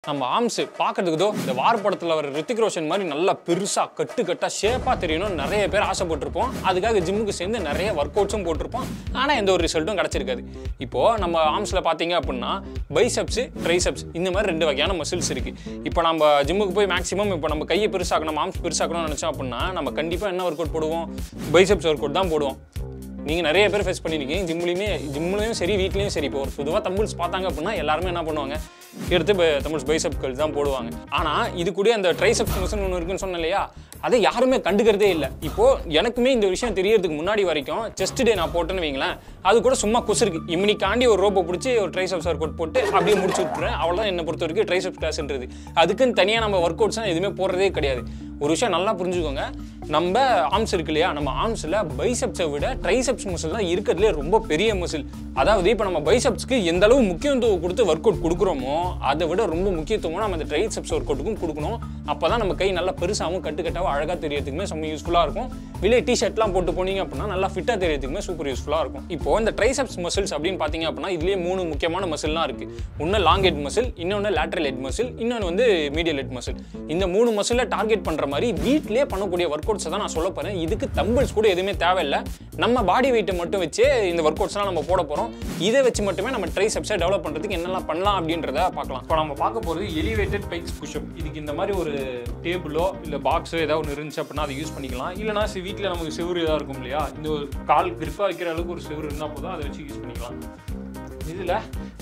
நம்ம ஆர்ம்ஸ் பார்க்கறதுக்கு தோ இந்த வார் படத்தில் வர ரித்திக் ரோஷன் மாதிரி நல்லா பெருசாக கட்டு கட்டாக ஷேப்பாக தெரியணும் நிறைய பேர் ஆசைப்பட்டிருப்போம் அதுக்காக ஜிம்முக்கு சேர்ந்து நிறைய ஒர்க் அவுட்ஸும் போட்டிருப்போம் ஆனால் எந்த ஒரு ரிசல்ட்டும் கிடச்சிருக்காது இப்போது நம்ம ஆர்ம்ஸில் பார்த்தீங்க அப்படின்னா பைசப்ஸ் ட்ரைசப்ஸ் இந்த மாதிரி ரெண்டு வகையான மசில்ஸ் இருக்குது இப்போ நம்ம ஜிம்முக்கு போய் மேக்ஸிமம் இப்போ நம்ம கையை பெருசாக்கணும் ஆர்ம்ஸ் பெருசாக்கணும்னு நினச்சோம் அப்படின்னா நம்ம கண்டிப்பாக என்ன ஒர்க் அவுட் போடுவோம் பைசப்ஸ் ஒர்க் அவுட் தான் போடுவோம் நீங்கள் நிறைய பேர் ஃபேஸ் பண்ணியிருக்கீங்க ஜிம்லேயுமே ஜிம்லேயும் சரி வீட்லேயும் சரி இப்போ ஒரு பொதுவாக தம்பிள்ஸ் பார்த்தாங்க அப்படின்னா எல்லாருமே என்ன பண்ணுவாங்க எடுத்து தமிழ்ஸ் பைசப்கள் தான் போடுவாங்க ஆனால் இது கூட அந்த ட்ரைசப்ஸ் மிஷின் ஒன்று இருக்குன்னு சொன்னேன் இல்லையா அதை யாருமே கண்டுக்கிறதே இல்லை இப்போது எனக்குமே இந்த விஷயம் தெரியறதுக்கு முன்னாடி வரைக்கும் செஸ்ட் டே நான் போட்டேன்னு வைங்களேன் அது கூட சும்மா குசுருக்கு இம்னிக்காண்டி ஒரு ரோப்பை பிடிச்சி ஒரு ட்ரைசப்ஸ் ஒர்க் அவுட் போட்டு அப்படியே முடிச்சு விட்டுறேன் அவ்வளோதான் என்னை பொறுத்த வரைக்கும் ட்ரைசப்ஸ் கிளாஸ்ன்றது அதுக்குன்னு தனியாக நம்ம ஒர்க் அவுட்ஸ்லாம் எதுவுமே போடுறதே கிடையாது ஒரு விஷயம் நல்லா புரிஞ்சுக்கோங்க நம்ம ஆர்ம்ஸ் இருக்கு இல்லையா நம்ம ஆர்ம்ஸில் பைசப்ஸை விட ட்ரைசப்ஸ் மசில் தான் இருக்கிறதுலே ரொம்ப பெரிய மசில் அதாவது இப்போ நம்ம பைசப்ஸ்க்கு எந்த அளவு முக்கியத்துவம் கொடுத்து ஒர்க் அவுட் கொடுக்குறோமோ அதை விட ரொம்ப முக்கியத்துவம் நம்ம இந்த ட்ரைசப்ஸ் ஒர்க் அவுட்டுக்கும் கொடுக்கணும் அப்போ தான் நம்ம கை நல்லா பெருசாகவும் கட்டுக்கட்டாகவும் அழகாக தெரியறதுக்குமே செம்ம யூஸ்ஃபுல்லாக இருக்கும் வெளியே டிஷர்ட்லாம் போட்டு போனீங்க அப்படின்னா நல்லா ஃபிட்டாக தெரியறதுக்குமே சூப்பர் யூஸ்ஃபுல்லாக இருக்கும் இப்போ இந்த ட்ரைசப்ஸ் மசில்ஸ் அப்படின்னு பார்த்தீங்க அப்படின்னா இதுலேயே மூணு முக்கியமான மசில்லாம் இருக்குது ஒன்று லாங் ஹெட் மசில் இன்னொன்று லேட்ரல் ஹெட் மசில் இன்னொன்று வந்து மீடியல் ஹெட் மசில் இந்த மூணு மசிலை டார்கெட் பண்ணுற மாதிரி வீட்டிலே பண்ணக்கூடிய ஒர்க் அவுட்ஸை தான் நான் சொல்ல போகிறேன் இதுக்கு தம்பிள்ஸ் கூட எதுவுமே தேவையில்லை நம்ம பாடி வெயிட்டை மட்டும் வச்சு இந்த ஒர்க் அவுட்ஸ்லாம் நம்ம போட போகிறோம் இதை வச்சு மட்டுமே நம்ம ட்ரைசப்ஸை டெவலப் பண்ணுறதுக்கு என்னெல்லாம் பண்ணலாம் அப்படின்றத பார்க்கலாம் இப்போ நம்ம பார்க்க போகிறது எலிவேட்டட் பைக்ஸ் புஷ்அப் இதுக்கு இந்த மாதிரி ஒரு டேபிளோ இல்லை பாக்ஸோ ஏதாவது ஒன்று இருந்துச்சு அப்படின்னா அதை யூஸ் பண்ணிக்கலாம் இல்லைனா வீட்டில் நமக்கு செவுரு ஏதாவது இருக்கும் இல்லையா இந்த ஒரு கால் கிரிப்பாக வைக்கிற அளவுக்கு ஒரு செவுரு இருந்தால் போதும் அதை வச்சு யூஸ் பண்ணிக்கலாம் இதில்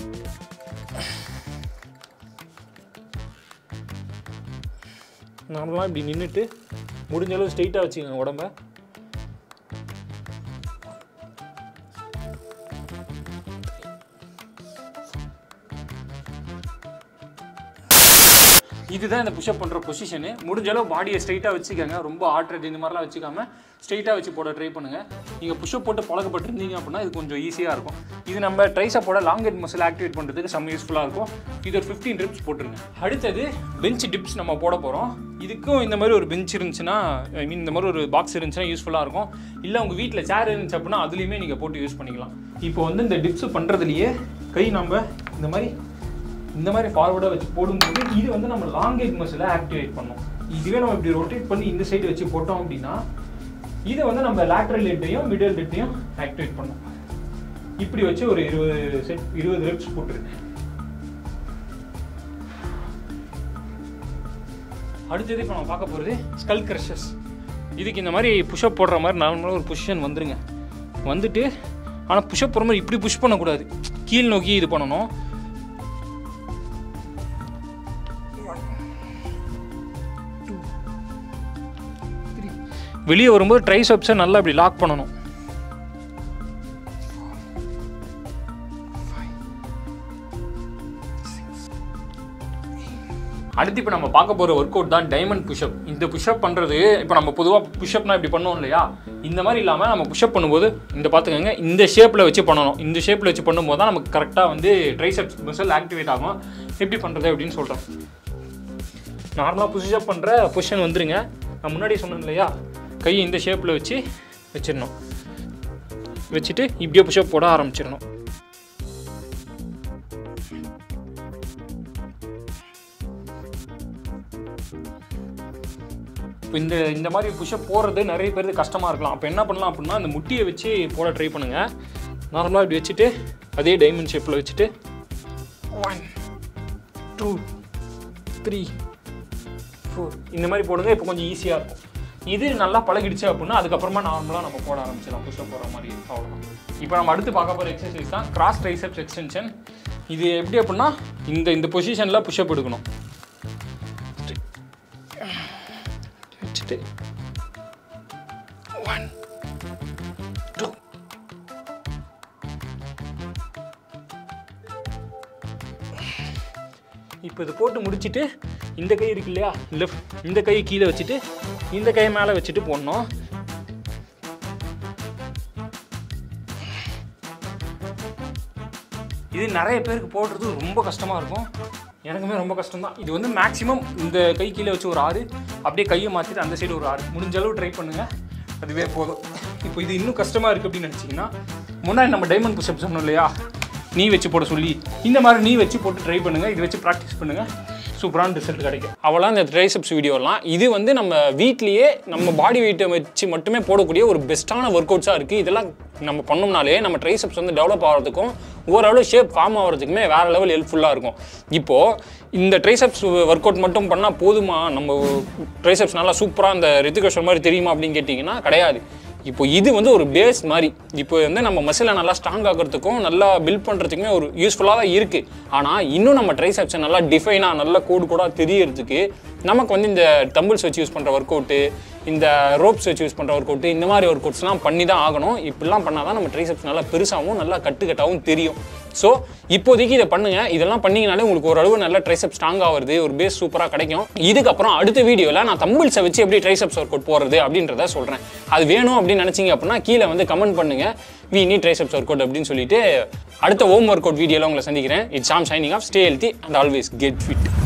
நார்மலாக இப்படி நின்றுட்டு முடிஞ்ச அளவு ஸ்ட்ரெயிட்டாக வச்சுக்கோங்க உடம்ப இதுதான் இந்த புஷ்அப் பண்ணுற பொசிஷனு முடிஞ்ச அளவு பாடியை ஸ்ட்ரைட்டாக வச்சுக்கோங்க ரொம்ப ஆட்ரேட் இந்த மாதிரிலாம் வச்சுக்காம ஸ்ட்ரைட்டாக வச்சு போட ட்ரை பண்ணுங்கள் நீங்கள் புஷ்அப் போட்டு பழக்கப்பட்டிருந்தீங்க அப்படின்னா இது கொஞ்சம் ஈஸியாக இருக்கும் இது நம்ம ட்ரைஸப்போட லாங் ஹெட் மசில் ஆக்டிவேட் பண்ணுறதுக்கு செம்ம யூஸ்ஃபுல்லாக இருக்கும் இது ஒரு ஃபிஃப்டீன் டிப்ஸ் போட்டுருங்க அடுத்தது பெஞ்ச் டிப்ஸ் நம்ம போட போகிறோம் இதுக்கும் இந்த மாதிரி ஒரு பெஞ்ச் இருந்துச்சுன்னா ஐ மீன் இந்த மாதிரி ஒரு பாக்ஸ் இருந்துச்சுன்னா யூஸ்ஃபுல்லாக இருக்கும் இல்லை உங்கள் வீட்டில் சேர் இருந்துச்சு அப்படின்னா அதுலேயுமே நீங்கள் போட்டு யூஸ் பண்ணிக்கலாம் இப்போ வந்து இந்த டிப்ஸ் பண்ணுறதுலையே கை நம்ம இந்த மாதிரி இந்த மாதிரி ஃபார்வர்டாக வச்சு போடும்போது இது வந்து நம்ம லாங் ஹெட் மசிலை ஆக்டிவேட் பண்ணோம் இதுவே நம்ம இப்படி ரொட்டேட் பண்ணி இந்த சைடு வச்சு போட்டோம் அப்படின்னா இதை வந்து நம்ம லேட்ரல் ஹெட்டையும் மிடில் ஹெட்டையும் ஆக்டிவேட் பண்ணோம் இப்படி வச்சு ஒரு இருபது செட் இருபது ரெப்ஸ் போட்டுருக்கேன் அடுத்தது இப்போ நம்ம பார்க்க போகிறது ஸ்கல் கிரஷஸ் இதுக்கு இந்த மாதிரி புஷ்அப் போடுற மாதிரி நார்மலாக ஒரு பொசிஷன் வந்துருங்க வந்துட்டு ஆனால் புஷ்அப் போடுற மாதிரி இப்படி புஷ் பண்ணக்கூடாது கீழ் நோக்கி இது பண்ணணும் வெளியே வரும்போது ட்ரைசப்ஸை நல்லா இப்படி லாக் பண்ணணும் அடுத்து இப்போ நம்ம பார்க்க போகிற ஒர்க் அவுட் தான் டைமண்ட் புஷ்அப் இந்த புஷ்அப் பண்ணுறது இப்போ நம்ம பொதுவாக புஷ்அப்னா இப்படி பண்ணுவோம் இல்லையா இந்த மாதிரி இல்லாமல் நம்ம புஷ்அப் பண்ணும்போது இந்த பார்த்துக்கோங்க இந்த ஷேப்பில் வச்சு பண்ணணும் இந்த ஷேப்பில் வச்சு பண்ணும்போது தான் நமக்கு கரெக்டாக வந்து ட்ரைசப்ஸ் மசில் ஆக்டிவேட் ஆகும் எப்படி பண்ணுறது அப்படின்னு சொல்கிறோம் நார்மலாக புஷ்அப் பண்ணுற பொசிஷன் வந்துருங்க நான் முன்னாடி சொன்னேன் இல்லையா கையை இந்த ஷேப்பில் வச்சு வச்சிடணும் வச்சுட்டு இப்படியே புஷ்அப் போட ஆரம்பிச்சிடணும் இப்போ இந்த இந்த மாதிரி புஷ்அப் போடுறது நிறைய பேருக்கு கஷ்டமாக இருக்கலாம் அப்போ என்ன பண்ணலாம் அப்படின்னா அந்த முட்டியை வச்சு போட ட்ரை பண்ணுங்கள் நார்மலாக இப்படி வச்சுட்டு அதே டைமண்ட் ஷேப்பில் வச்சுட்டு ஒன் டூ த்ரீ ஃபோர் இந்த மாதிரி போடுங்க இப்போ கொஞ்சம் ஈஸியாக இருக்கும் இது நல்லா பழகிடுச்சு அப்படின்னா அதுக்கப்புறமா நார்மலாக நம்ம போட ஆரம்பிச்சிடலாம் புஷ்அப் போடுற மாதிரி அவ்வளோதான் இப்போ நம்ம அடுத்து பார்க்க போகிற எக்ஸசைஸ் தான் கிராஸ் ட்ரைசெப்ஸ் எக்ஸ்டென்ஷன் இது எப்படி அப்படின்னா இந்த இந்த பொசிஷனில் புஷ்அப் எடுக்கணும் வச்சுட்டு ஒன் டூ இப்போ இது போட்டு முடிச்சுட்டு இந்த கை இருக்கு இல்லையா லெஃப்ட் இந்த கை கீழே வச்சுட்டு இந்த கை மேலே வச்சுட்டு போடணும் இது நிறைய பேருக்கு போடுறது ரொம்ப கஷ்டமாக இருக்கும் எனக்குமே ரொம்ப கஷ்டம் தான் இது வந்து மேக்ஸிமம் இந்த கை கீழே வச்சு ஒரு ஆறு அப்படியே கையை மாற்றிட்டு அந்த சைடு ஒரு ஆறு முடிஞ்ச அளவு ட்ரை பண்ணுங்கள் அதுவே போதும் இப்போ இது இன்னும் கஷ்டமாக இருக்குது அப்படின்னு நினச்சிங்கன்னா முன்னாடி நம்ம டைமண்ட் புஷ்அப் சொன்னோம் இல்லையா நீ வச்சு போட சொல்லி இந்த மாதிரி நீ வச்சு போட்டு ட்ரை பண்ணுங்கள் இது வச்சு ப்ராக்டிஸ் பண்ணுங்கள் சூப்பரான ரிசல்ட் கிடைக்கும் அவ்வளோ இந்த ட்ரைசப்ஸ் வீடியோலாம் இது வந்து நம்ம வீட்லேயே நம்ம பாடி வெயிட்டை வச்சு மட்டுமே போடக்கூடிய ஒரு பெஸ்ட்டான ஒர்க் அவுட்ஸாக இருக்குது இதெல்லாம் நம்ம பண்ணோம்னாலே நம்ம ட்ரைசப்ஸ் வந்து டெவலப் ஆகிறதுக்கும் ஓரளவு ஷேப் ஃபார்ம் ஆகிறதுக்குமே வேறு லெவல் ஹெல்ப்ஃபுல்லாக இருக்கும் இப்போது இந்த ட்ரைசப்ஸ் ஒர்க் அவுட் மட்டும் பண்ணால் போதுமா நம்ம ட்ரைசப்ஸ் நல்லா சூப்பராக அந்த ரித்திகேஷன் மாதிரி தெரியுமா அப்படின்னு கேட்டிங்கன்னா கிடையாது இப்போ இது வந்து ஒரு பேஸ் மாதிரி இப்போ வந்து நம்ம மசிலை நல்லா ஸ்ட்ராங் ஆகிறதுக்கும் நல்லா பில்ட் பண்ணுறதுக்குமே ஒரு யூஸ்ஃபுல்லாக தான் இருக்குது ஆனால் இன்னும் நம்ம ட்ரைசப்ஸை நல்லா டிஃபைனாக நல்ல கோடு கூட தெரியறதுக்கு நமக்கு வந்து இந்த டம்பிள்ஸ் வச்சு யூஸ் பண்ணுற ஒர்க் அவுட்டு இந்த ரோப்ஸ் வச்சு யூஸ் பண்ணுற ஒர்க் அவுட்டு இந்த மாதிரி ஒர்க் அவுட்ஸ்லாம் பண்ணி தான் ஆகணும் இப்படிலாம் பண்ணால் தான் நம்ம ட்ரைசப்ஸ் நல்லா பெருசாகவும் நல்லா கட்டுக்கட்டாகவும் தெரியும் ஸோ இப்போதைக்கு இதை பண்ணுங்க இதெல்லாம் பண்ணீங்கனாலே உங்களுக்கு ஓரளவு நல்ல ட்ரைசப் ஸ்ட்ராங் ஆகுறது ஒரு பேஸ் சூப்பராக கிடைக்கும் இதுக்கப்புறம் அடுத்த வீடியோவில் நான் தம்பிள்ஸை வச்சு எப்படி ட்ரைசப்ஸ் ஒர்க் அவுட் போகிறது அப்படின்றத சொல்கிறேன் அது வேணும் அப்படின்னு நினச்சிங்க அப்படின்னா கீழே வந்து கமெண்ட் பண்ணுங்க வி நீ ட்ரைசப்ஸ் ஒர்க் அவுட் அப்படின்னு சொல்லிட்டு அடுத்த ஹோம் ஒர்க் அவுட் வீடியோவில் உங்களை சந்திக்கிறேன் it's am shining off stay healthy and always get fit